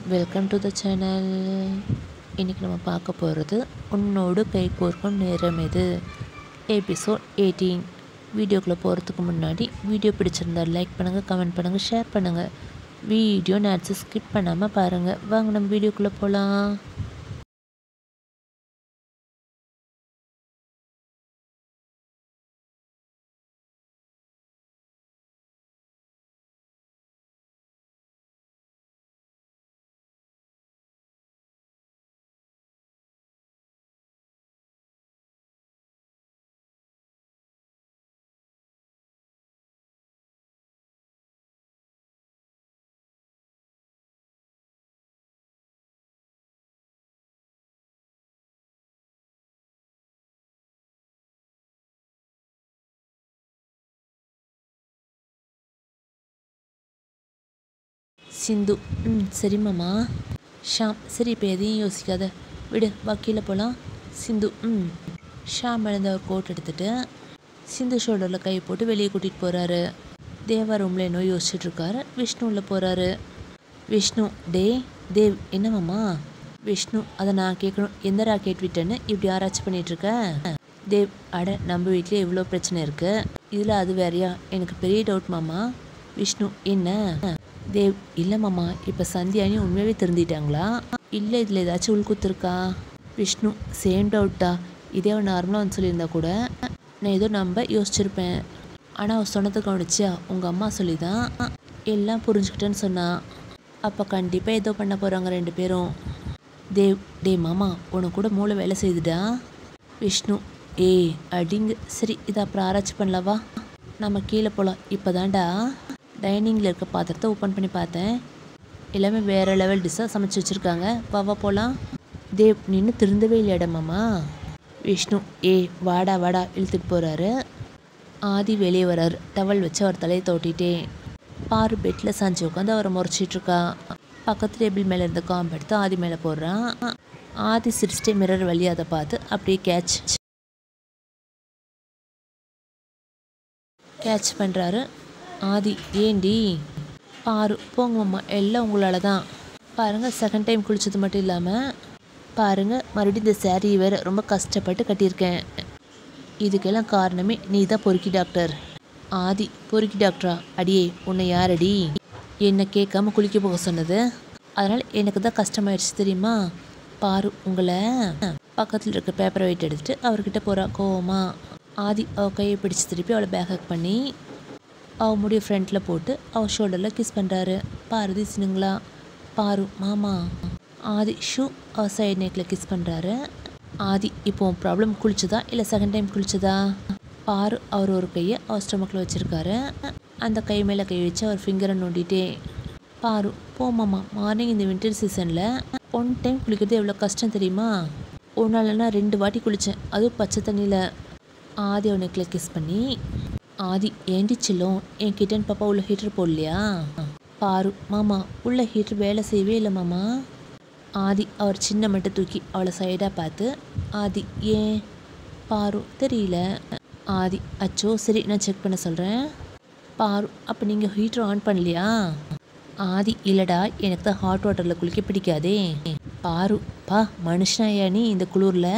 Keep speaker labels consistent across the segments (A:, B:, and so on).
A: welcome to the channel இன்றைக்கி நம்ம பார்க்க போகிறது உன்னோடு கை கோர்க்கும் நேரம் இது எபிசோட் எயிட்டீன் வீடியோக்குள்ளே போகிறதுக்கு முன்னாடி வீடியோ பிடிச்சிருந்தா லைக் பண்ணுங்கள் கமெண்ட் பண்ணுங்கள் ஷேர் பண்ணுங்கள் வீடியோ நேரத்தை ஸ்கிப் பண்ணாமல் பாருங்கள் வாங்க நம்ம வீடியோக்குள்ளே போகலாம் சிந்து ம் சரிம்மாம்மா ஷாம் சரி இப்போ எதையும் யோசிக்காத விடு வா கீழே போகலாம் சிந்து ம் ஷாம் எழுந்த ஒரு கோட் எடுத்துட்டு சிந்து ஷோல்டரில் கை போட்டு வெளியே கூட்டிகிட்டு போகிறாரு தேவா ரூமில் என்ன யோசிச்சுட்டு இருக்காரு விஷ்ணு உள்ளே போகிறாரு விஷ்ணு டே தேவ் என்னமாம்மா விஷ்ணு அதை நான் கேட்கணும் எந்த ராக்கெட் விட்டேன்னு இப்படி ஆராய்ச்சி பண்ணிட்டு இருக்க தேவ் அட நம்ம வீட்டில் இவ்வளோ பிரச்சனை இருக்கு இதில் அது வேறையா எனக்கு பெரிய டவுட் மாமா விஷ்ணு என்ன தேவ் இல்லை மாமா இப்போ சந்தியானி உண்மையாகவே திருந்திட்டாங்களா இல்லை இதில் ஏதாச்சும் உள்குத்து இருக்கா விஷ்ணு சேம் டவுட்டா இதே அவன் நார்மலாக வந்து சொல்லியிருந்தா கூட நான் ஏதோ நம்ப யோசிச்சிருப்பேன் ஆனால் அவன் சொன்னதை கவனிச்சியா உங்கள் அம்மா சொல்லி தான் எல்லாம் புரிஞ்சுக்கிட்டேன்னு சொன்னா அப்போ கண்டிப்பாக ஏதோ பண்ண போகிறாங்க ரெண்டு பேரும் தேவ் டே மாமா உனக்கு கூட மூளை வேலை செய்யுதுடா விஷ்ணு ஏய் அடிங்க சரி இதை அப்புறம் ஆராய்ச்சி பண்ணலவா நம்ம கீழே போகலாம் இப்போ தான்டா டைனிங்கில் இருக்க பாத்திரத்தை ஓப்பன் பண்ணி பார்த்தேன் எல்லாமே வேறு லெவல் டிஷ்ஷாக சமைச்சு வச்சுருக்காங்க வா வா போகலாம் தேவ் நின்று திருந்தவே இல்லையாடா மாமா விஷ்ணு ஏ வாடா வாடா இழுத்துட்டு போகிறாரு ஆதி வெளியே வராரு டவல் வச்சு அவர் தலையை தோட்டிட்டே பாரு பெட்டில் சாஞ்சு உட்காந்து அவரை முறைச்சிட்ருக்கா பக்கத்து டேபிள் மேலே இருந்த காம்பு எடுத்து ஆதி மேலே போடுறான் ஆதி சிரிச்சிட்டே மிரர் வழி அதை பார்த்து அப்படியே கேட்ச் கேட்ச் பண்ணுறாரு ஆதி ஏண்டி பாரு போங்க மாமா எல்லாம் உங்களால தான் பாருங்கள் செகண்ட் டைம் குளிச்சது மட்டும் இல்லாமல் பாருங்கள் மறுபடியும் இந்த saree வேறு ரொம்ப கஷ்டப்பட்டு கட்டியிருக்கேன் இதுக்கெல்லாம் காரணமே நீ தான் பொறுக்கி டாக்டர் ஆதி பொறுக்கி டாக்டரா அடியே உன்னை யாரடி என்னை கேட்காம குளிக்க போக சொன்னது அதனால் எனக்கு தான் கஷ்டமாயிடுச்சு தெரியுமா பாரு உங்களை பக்கத்தில் இருக்க பேப்பரை வெயிட் எடுத்துட்டு அவர்கிட்ட போகிறா கோவமா ஆதி அவ கையை பிடிச்சு திருப்பி அவளை பேக் ஹேக் பண்ணி அவ முடிய ஃப்ரண்ட்டில் போட்டு அவ ஷோல்டரில் கிஸ் பண்ணுறாரு பாரதி சினுங்களா பாரு மாமா ஆதி ஷூ அவ சைடு நெக்கில் கிஸ் பண்ணுறாரு ஆதி இப்போ ப்ராப்ளம் குளிச்சுதா இல்லை செகண்ட் டைம் குளிச்சுதா பாரு அவர் ஒரு கையை அவர் ஸ்டொமக்கில் வச்சுருக்காரு அந்த கை மேலே கை வச்சு அவர் ஃபிங்கரை நோண்டிட்டே பாரு போமாம்மா மார்னிங் இந்த வின்டர் சீசனில் ஒன் டைம் குளிக்கிறது எவ்வளோ கஷ்டம் தெரியுமா ஒரு நாள்னா ரெண்டு வாட்டி குளித்தேன் அதுவும் பச்சை தண்ணியில் ஆதி அவனை நெக்கில் கிஸ் பண்ணி ஆதி ஏண்டி செல்லும் என் கிட்டன் பாப்பா உள்ள ஹீட்டர் போடலையா பாரு மாமா உள்ள ஹீட்டர் வேலை செய்யவே இல்லை மாமா ஆதி அவர் சின்ன மட்டும் தூக்கி அவளை சைடாக பார்த்து ஆதி ஏன் பாரு தெரியல ஆதி அச்சோ சரி நான் செக் பண்ண சொல்கிறேன் பாரு அப்போ நீங்கள் ஹீட்டர் ஆன் பண்ணலையா ஆதி இல்லைடா எனக்கு தான் ஹாட் வாட்டரில் குளிக்க பிடிக்காதே பாரு பா மனுஷனாயா நீ இந்த குளிரில்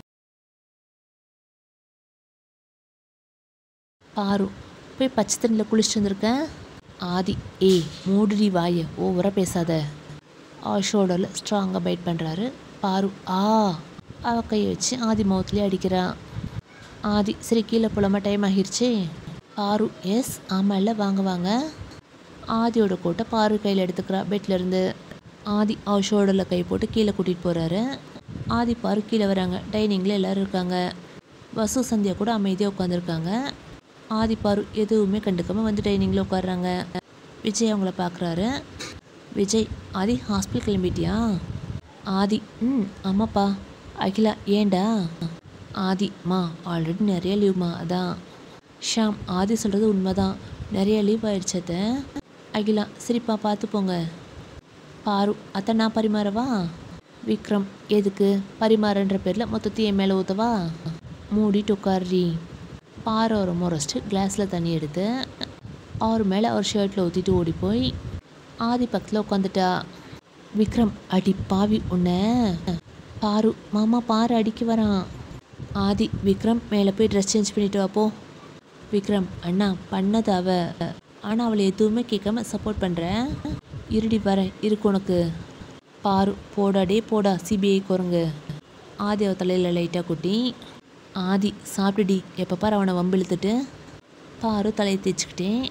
A: பாரு போய் பச்சை தண்ணியில் குளிச்சுட்டு வந்திருக்கேன் ஆதி ஏய் மூடுடி வாய ஓவராக பேசாத ஆ ஷோல்டரில் ஸ்ட்ராங்காக பைட் பண்ணுறாரு பாரு ஆ அவ கையை வச்சு ஆதி மவுத்துலேயே அடிக்கிறா ஆதி சரி கீழே போலாமா டைம் ஆகிருச்சு பாரு எஸ் ஆமாம் இல்லை வாங்க வாங்க ஆதியோட கோட்டை பாரு கையில் எடுத்துக்கிறா பெட்ல இருந்து ஆதி அவ ஷோல்டரில் கை போட்டு கீழே கூட்டிகிட்டு போகிறாரு ஆதி பாரு கீழே வராங்க டைனிங்கில் எல்லோரும் இருக்காங்க வசு சந்தியா கூட அமைதியாக உட்காந்துருக்காங்க ஆதி பாரு எதுவுமே கண்டுக்காமல் வந்து டைனிங்கில் உட்காடுறாங்க விஜய் அவங்கள பார்க்குறாரு விஜய் ஆதி ஹாஸ்பிட்டல் கிளம்பிட்டியா ஆதி ம் ஆமாப்பா அகிலா ஏண்டா ஆதி மா ஆல்ரெடி நிறைய லீவ்மா அதான் ஷாம் ஆதி சொல்கிறது உண்மைதான் நிறைய லீவ் ஆயிடுச்சத அகிலா சரிப்பா பார்த்து போங்க பாரு அத்தை நான் பரிமாறவா விக்ரம் எதுக்கு பரிமாறன்ற பேரில் மொத்தத்தையும் என் மேலே ஊற்றவா மூடிட்டு உட்காரி பாரு அவரை முறைச்சிட்டு கிளாஸில் தண்ணி எடுத்து அவர் மேலே அவர் ஷர்ட்டில் ஊற்றிட்டு ஓடி போய் ஆதி பக்கத்தில் உட்காந்துட்டா விக்ரம் அடி பாவி உன்ன பாரு மாமா பாரு அடிக்க வரான் ஆதி விக்ரம் மேலே போய் ட்ரெஸ் சேஞ்ச் பண்ணிட்டு வா போ விக்ரம் அண்ணா பண்ணது அவ ஆனால் அவளை எதுவுமே கேட்காம சப்போர்ட் பண்ணுறேன் இருடி வரேன் இருக்கு உனக்கு பாரு போடாடே போடா சிபிஐ குரங்கு ஆதி அவ தலையில் லைட்டாக குட்டி ஆதி சாப்பிடுடி எப்போ பாரு அவனை வம்பு இழுத்துட்டு பாரு தலையை தேய்ச்சிக்கிட்டேன்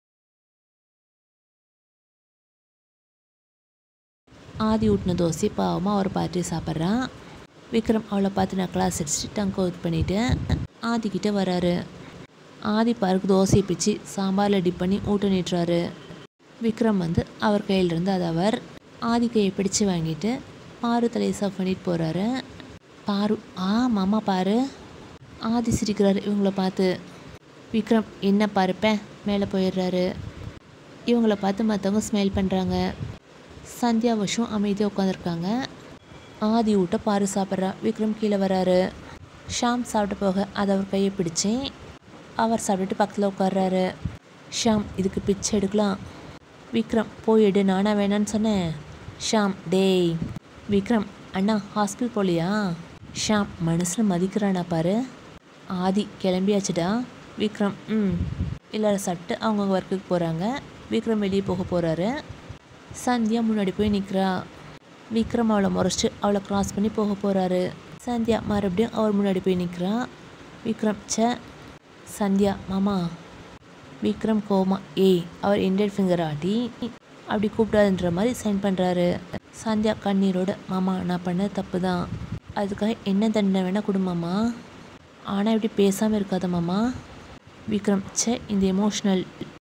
A: ஆதி ஊட்டின தோசை பாவமாக அவர் பார்த்து சாப்பிட்றான் விக்ரம் அவளை பார்த்து நான் கிளாஸ் அடிச்சுட்டு டங்க் அவுட் பண்ணிவிட்டு ஆதிக்கிட்ட வராரு ஆதி பாருக்கு தோசையை பிச்சு சாம்பாரில் டிப் பண்ணி ஊட்ட நீட்டுறாரு விக்ரம் வந்து அவர் கையிலிருந்து அதை அவர் ஆதி கையை பிடிச்சு வாங்கிட்டு பாரு தலையை சர்வ் பண்ணிட்டு போகிறாரு பாரு ஆ மாமா பாரு ஆதி சிரிக்கிறாரு இவங்கள பார்த்து விக்ரம் என்ன பாருப்பேன் மேலே போயிடுறாரு இவங்கள பார்த்து மற்றவங்க ஸ்மைல் பண்ணுறாங்க சந்தியா வருஷம் அமைதியாக உட்காந்துருக்காங்க ஆதி ஊட்ட பாரு சாப்பிட்றா விக்ரம் கீழே வராரு ஷாம் சாப்பிட்டு போக அதை அவர் கையை பிடிச்சேன் அவர் சாப்பிட்டுட்டு பக்கத்தில் உட்கார்றாரு ஷாம் இதுக்கு பிச்சை எடுக்கலாம் விக்ரம் போய் எடு நானா வேணான்னு சொன்னேன் ஷாம் டேய் விக்ரம் அண்ணா ஹாஸ்பிட்டல் போகலையா ஷாம் மனசில் மதிக்கிறானா பாரு ஆதி கிளம்பியாச்சுடா விக்ரம் ம் எல்லாரும் சாப்பிட்டு அவங்கவுங்க ஒர்க்குக்கு போகிறாங்க விக்ரம் வெளியே போக போகிறாரு சந்தியா முன்னாடி போய் நிற்கிறா விக்ரம் அவளை முறைச்சிட்டு அவளை கிராஸ் பண்ணி போக போகிறாரு சந்தியா மறுபடியும் அவர் முன்னாடி போய் நிற்கிறா விக்ரம் ச்சே சந்தியா மாமா விக்ரம் கோமா ஏய் அவர் இண்டட் ஃபிங்கர் ஆட்டி அப்படி கூப்பிடாதுன்ற மாதிரி சைன் பண்ணுறாரு சந்தியா கண்ணீரோட மாமா நான் பண்ணது தப்பு தான் அதுக்காக என்ன தண்டனை வேணால் கொடுமாமா ஆனால் இப்படி பேசாமல் இருக்காத மாமா விக்ரம் ச்சே இந்த எமோஷ்னல்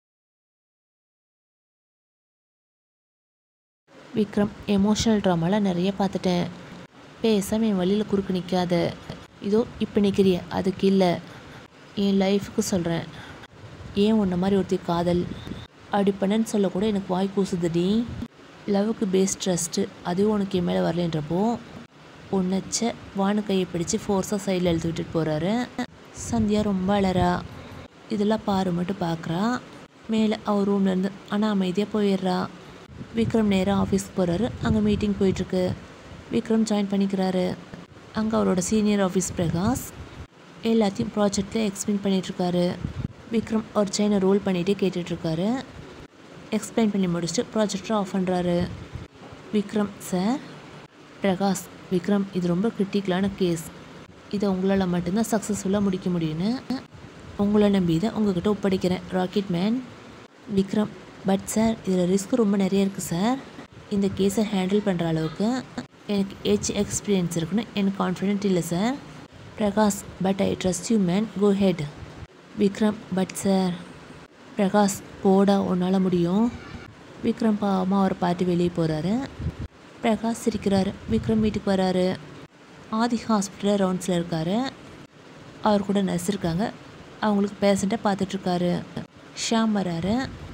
A: விக்ரம் எமோஷனல் ட்ராமாலாம் நிறைய பார்த்துட்டேன் பேசாம என் வழியில் குறுக்கு நிற்காத இதோ இப்போ நிற்கிறிய அதுக்கு இல்லை என் லைஃபுக்கு சொல்கிறேன் ஏன் உன்ன மாதிரி ஒருத்தி காதல் அப்படி பண்ணேன்னு சொல்லக்கூட எனக்கு வாய் கூசுதுடி லவ்வுக்கு பேஸ் ட்ரஸ்ட்டு அதுவும் உனக்கு என் மேலே வரலன்றப்போ உன்னச்ச வானு கையை பிடிச்சு ஃபோர்ஸாக சைடில் எழுத்து விட்டுட்டு போகிறாரு சந்தியா ரொம்ப அழறா இதெல்லாம் பாரு மட்டும் பார்க்குறா மேலே அவர் ரூம்லேருந்து ஆனால் அமைதியாக போயிடுறா விக்ரம் நேராக ஆஃபீஸ்க்கு போகிறாரு அங்கே மீட்டிங் போயிட்டுருக்கு விக்ரம் ஜாயின் பண்ணிக்கிறாரு அங்கே அவரோட சீனியர் ஆஃபீஸ் பிரகாஷ் எல்லாத்தையும் ப்ராஜெக்டில் எக்ஸ்பிளைன் பண்ணிகிட்ருக்காரு விக்ரம் ஒரு செயினை ரோல் பண்ணிகிட்டே கேட்டுட்ருக்காரு எக்ஸ்பிளைன் பண்ணி முடிச்சுட்டு ப்ராஜெக்டரை ஆஃப் பண்ணுறாரு விக்ரம் சார் பிரகாஷ் விக்ரம் இது ரொம்ப கிரிட்டிக்கலான கேஸ் இதை உங்களால் மட்டும்தான் சக்ஸஸ்ஃபுல்லாக முடிக்க முடியும்னு உங்களை நம்பி தான் உங்ககிட்ட ஒப்படைக்கிறேன் rocket man Vikram but sir இதில் ரிஸ்க் ரொம்ப நிறைய இருக்குது சார் இந்த கேஸை ஹேண்டில் பண்ணுற அளவுக்கு எனக்கு ஏஜ் எக்ஸ்பீரியன்ஸ் இருக்குன்னு எனக்கு கான்ஃபிடென்ட் இல்லை sir Prakash but I trust you man go ahead Vikram but sir Prakash போடா உன்னால் முடியும் விக்ரம் பாவமாக அவர் பார்த்து வெளியே போகிறாரு பிரகாஷ் சிரிக்கிறாரு விக்ரம் வீட்டுக்கு வராரு ஆதி ஹாஸ்பிட்டல் ரவுண்ட்ஸில் இருக்காரு அவர் கூட நர்ஸ் இருக்காங்க அவங்களுக்கு பேஷண்ட்டை பார்த்துட்ருக்காரு ஷாம் வராரு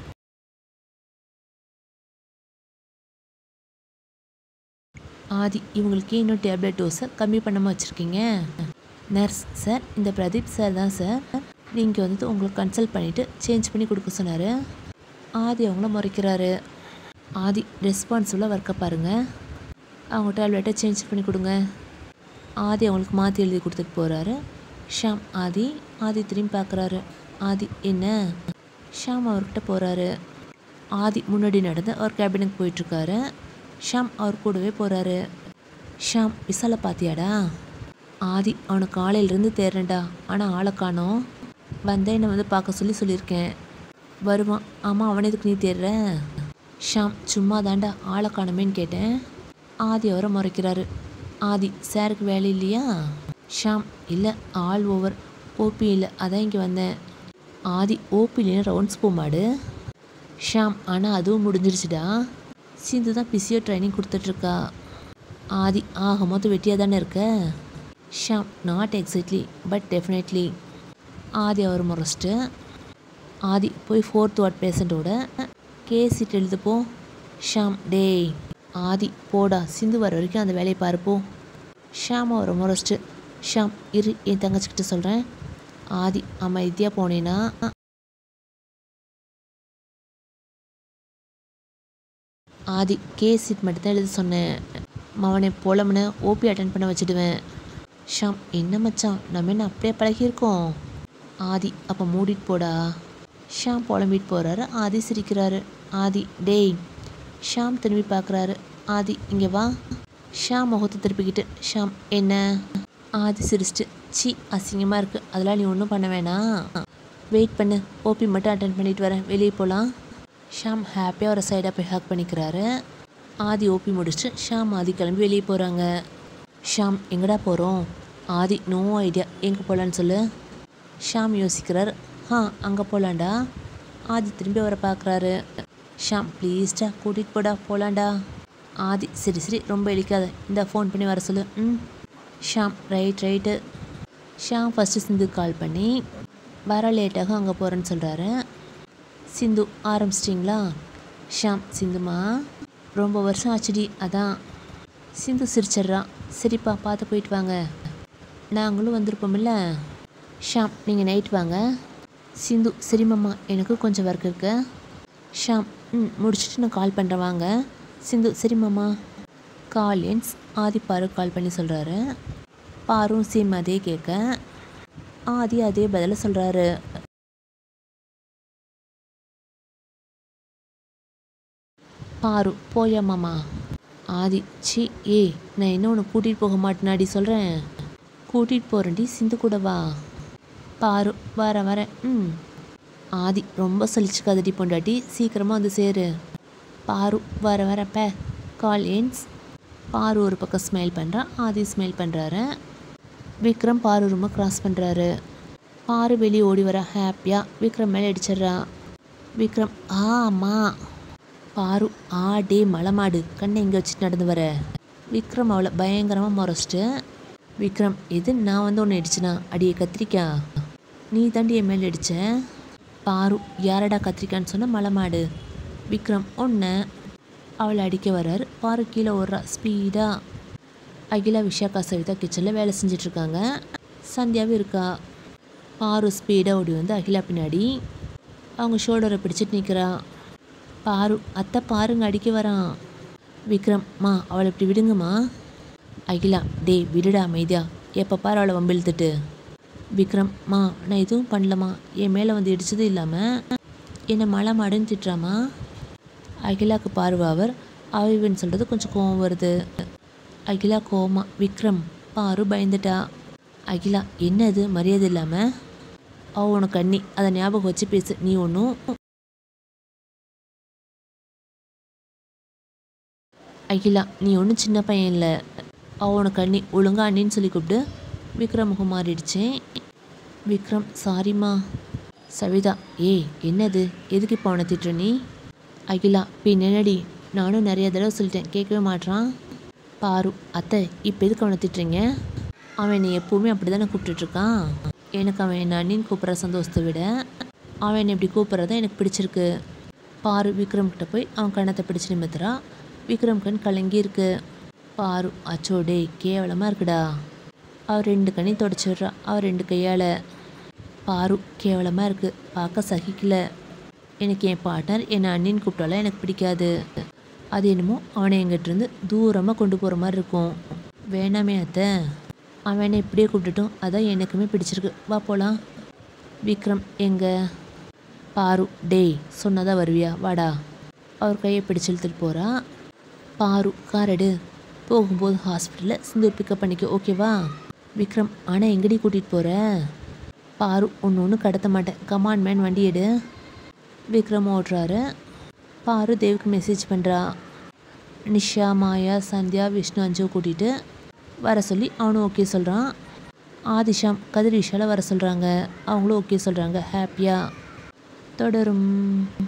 A: ஆதி இவங்களுக்கு இன்னும் டேப்லெட் டோஸை கம்மி பண்ணாமல் வச்சுருக்கீங்க நர்ஸ் சார் இந்த பிரதீப் சார் தான் சார் நீங்கள் வந்துட்டு உங்களுக்கு கன்சல்ட் பண்ணிவிட்டு சேஞ்ச் பண்ணி கொடுக்க சொன்னார் ஆதி அவங்கள முறைக்கிறாரு ஆதி ரெஸ்பான்சிபிளாக ஒர்க்கை பாருங்கள் அவங்க டேப்லெட்டை சேஞ்ச் பண்ணி கொடுங்க ஆதி அவங்களுக்கு மாற்றி எழுதி கொடுத்துட்டு போகிறாரு ஷாம் ஆதி ஆதி திரும்பி பார்க்குறாரு ஆதி என்ன ஷாம் அவர்கிட்ட போகிறாரு ஆதி முன்னாடி நடந்து அவர் கேபினுக்கு போயிட்டுருக்காரு ஷாம் அவர் கூடவே போகிறாரு ஷாம் விசாலை பார்த்தியாடா ஆதி அவனை காலையிலேருந்து தேடுறேன்டா ஆனால் ஆளை காணோம் வந்தேன் என்னை வந்து பார்க்க சொல்லி சொல்லியிருக்கேன் வருவான் ஆமாம் அவனை எதுக்கு நீ தேடுற ஷாம் சும்மா தாண்டா ஆளை காணுமேன்னு கேட்டேன் ஆதி அவரை முறைக்கிறாரு ஆதி சாருக்கு வேலை இல்லையா ஷாம் இல்லை ஆல் ஓவர் ஓபி இல்லை அதான் இங்கே வந்தேன் ஆதி ஓபிலேன்னு ரவுண்ட்ஸ் போமாடு ஷாம் ஆனால் அதுவும் முடிஞ்சிருச்சுடா சிந்து தான் பிசியோ ட்ரைனிங் கொடுத்துட்ருக்கா ஆதி ஆக மொத்தம் வெட்டியாக தானே இருக்க Sham not exactly but definitely Aadhi அவர் முறைச்சிட்டு ஆதி போய் ஃபோர்த் வார்ட் பேஷண்ட்டோட கேஸ் சீட் எழுதுப்போ ஷாம் டேய் ஆதி போடா சிந்து வர வரைக்கும் அந்த வேலையை பாருப்போ ஷாம் அவரை முறைச்சிட்டு ஷாம் இரு என் தங்கச்சிக்கிட்ட சொல்கிறேன் ஆதி அமைதியாக போனேன்னா ஆதி கே சீட் மட்டும் தான் எழுத சொன்னேன் மவனை போலம்னு ஓபி அட்டன் பண்ண வச்சுடுவேன் ஷாம் என்ன மச்சான் நம்ம என்ன அப்படியே பழகியிருக்கோம் ஆதி அப்போ மூடிட்டு போடா ஷாம் புலம்பிட்டு போகிறாரு ஆதி சிரிக்கிறாரு ஆதி டேய் ஷாம் திரும்பி பார்க்குறாரு ஆதி இங்கே வா ஷாம் முகத்தை திருப்பிக்கிட்டு ஷாம் என்ன ஆதி சிரிச்சிட்டு சி அசிங்கமாக இருக்குது அதெல்லாம் நீ ஒன்றும் பண்ண வேணாம் வெயிட் பண்ணு ஓபி மட்டும் அட்டன் பண்ணிட்டு வரேன் வெளியே போகலாம் ஷாம் ஹாப்பியாக ஒரு சைடாக போய் ஹக் பண்ணிக்கிறாரு ஆதி ஓபி முடிச்சுட்டு ஷாம் ஆதி கிளம்பி வெளியே போகிறாங்க ஷாம் எங்கடா போகிறோம் ஆதி நோ ஐடியா எங்கே போகலான்னு சொல்லு ஷாம் யோசிக்கிறார் ஆ அங்கே போகலாண்டா ஆதி திரும்பி அவரை பார்க்குறாரு ஷாம் ப்ளீஸ்டா கூட்டிகிட்டு போடா போகலாண்டா ஆதி சரி சரி ரொம்ப இழிக்காத இந்த ஃபோன் பண்ணி வர சொல்லு ம் Sham right right Sham first Sindhu call பண்ணி வர லேட்டாக அங்கே போகிறேன்னு சொல்கிறாரு சிந்து ஆரம்பிச்சிட்டிங்களா ஷாம் சிந்துமா ரொம்ப வருஷம் ஆச்சுடி அதான் சிந்து சிரிச்சிட்றா சரிப்பா பார்த்து போயிட்டு வாங்க நாங்களும் வந்திருப்போம்ல ஷாம் நீங்கள் நைட் வாங்க சிந்து சரிம்மாம்மா எனக்கு கொஞ்சம் ஒர்க் இருக்கு ஷாம் ம் முடிச்சுட்டு நான் கால் பண்ணுறேன் வாங்க சிந்து சரிம்மாம்மா காலியன்ஸ் ஆதி பாரு கால் பண்ணி சொல்கிறாரு பாரும் சேம் அதே கேட்க ஆதி அதே பதில சொல்கிறாரு பாரு போயா மாமா ஆதி சி ஏ நான் என்ன உன்னை கூட்டிகிட்டு போக மாட்டேனாடி சொல்கிறேன் கூட்டிகிட்டு போகிறேன்டி சிந்து கூட வா பாரு வர வரேன் ம் ஆதி ரொம்ப சலிச்சுக்காதடி பொண்டாட்டி சீக்கிரமாக வந்து சேரு பாரு வர வர பே கால் ஏன்ஸ் பாரு ஒரு பக்கம் ஸ்மைல் பண்ணுறா ஆதி ஸ்மைல் பண்ணுறாரு விக்ரம் பாரு ரூமை கிராஸ் பண்ணுறாரு பாரு வெளியே ஓடி வர ஹாப்பியாக விக்ரம் மேலே அடிச்சிடுறா விக்ரம் ஆ அம்மா பாரு ஆ டே மலைமாடு கண்ணை இங்கே வச்சுட்டு நடந்து வர விக்ரம் அவளை பயங்கரமாக முறைச்சிட்டு விக்ரம் எது நான் வந்து ஒன்று அடிச்சனா அடியே கத்திரிக்கா நீ தாண்டி என் மேலே அடிச்ச பாரு யாரடா கத்திரிக்கான்னு சொன்ன மலைமாடு விக்ரம் ஒன்று அவளை அடிக்க வர்றாரு பாரு கீழே ஓடுறா ஸ்பீடாக அகிலா விஷாக்கா சவிதா கிச்சனில் வேலை செஞ்சிட்ருக்காங்க சந்தியாவும் இருக்கா பாரு ஸ்பீடாக ஓடி வந்து அகிலா பின்னாடி அவங்க ஷோல்டரை பிடிச்சிட்டு நிற்கிறா பாரு அத்தை பாருங்க அடிக்க வரான் விக்ரம் மா அவளை இப்படி விடுங்கம்மா அகிலா டே விடுடா அமைதியா எப்போ பாரு அவளை வம்பிழுத்துட்டு விக்ரம் மா நான் எதுவும் பண்ணலம்மா என் மேலே வந்து இடிச்சது இல்லாமல் என்னை மலை மாடுன்னு திட்டுறாமா அகிலாக்கு பார்வை அவிவன் சொல்கிறது கொஞ்சம் கோவம் வருது அகிலா கோவமா விக்ரம் பாரு பயந்துட்டா அகிலா என்னது மரியாதை இல்லாமல் அவ உனக்கு அண்ணி அதை ஞாபகம் வச்சு பேசு நீ ஒன்றும் அகிலா நீ ஒன்றும் சின்ன பையன் இல்லை அவ உனக்கு அண்ணி ஒழுங்கா அண்ணின்னு சொல்லி கூப்பிட்டு விக்ரம் முகம் மாறிடுச்சேன் விக்ரம் சாரிம்மா சவிதா ஏய் என்னது எதுக்கு இப்போ அவனை திட்டுற நீ அகிலா பின் என்னடி நானும் நிறைய தடவை சொல்லிட்டேன் கேட்கவே மாட்றான் பாரு அத்தை இப்போ எதுக்கு அவனை திட்டுறீங்க அவன் என்னை எப்போவுமே அப்படி தானே கூப்பிட்டுட்ருக்கான் எனக்கு அவன் என்ன அண்ணின்னு கூப்பிட்ற சந்தோஷத்தை விட அவன் என்னை இப்படி கூப்பிட்றது எனக்கு பிடிச்சிருக்கு பாரு விக்ரம் கிட்ட போய் அவன் கண்ணத்தை பிடிச்சு நிமித்துறா விக்ரம் கண் கலங்கி இருக்கு பாரு அச்சோ டேய் கேவலமாக இருக்குடா அவர் ரெண்டு கண்ணையும் தொடச்சிடுறா அவர் ரெண்டு கையால் பாரு கேவலமாக இருக்குது பார்க்க சகிக்கல எனக்கு என் பார்ட்னர் என்னை அண்ணின்னு கூப்பிட்டாலும் எனக்கு பிடிக்காது அது என்னமோ அவனை எங்கிட்டேருந்து தூரமாக கொண்டு போகிற மாதிரி இருக்கும் வேணாமே அத்தை அவன் என்னை இப்படியே கூப்பிட்டுட்டோம் அதான் எனக்குமே பிடிச்சிருக்கு வா போகலாம் விக்ரம் எங்க பாரு டேய் சொன்னதா வருவியா வாடா அவர் கையை பிடிச்சு இழுத்துட்டு போகிறா பாரு கார் எடு போகும்போது ஹாஸ்பிட்டலில் சிந்தூர் பிக்கப் பண்ணிக்க ஓகேவா விக்ரம் ஆனால் எங்கடி கூட்டிகிட்டு போகிற பாரு ஒன்று ஒன்று கடத்த மாட்டேன் கமான் மேன் வண்டி எடு விக்ரம் ஓட்டுறாரு பாரு தேவுக்கு மெசேஜ் பண்ணுறா நிஷா மாயா சந்தியா விஷ்ணு அஞ்சு கூட்டிகிட்டு வர சொல்லி அவனும் ஓகே சொல்கிறான் ஆதிஷாம் கதிர் விஷால வர சொல்கிறாங்க அவங்களும் ஓகே சொல்கிறாங்க ஹாப்பியாக தொடரும்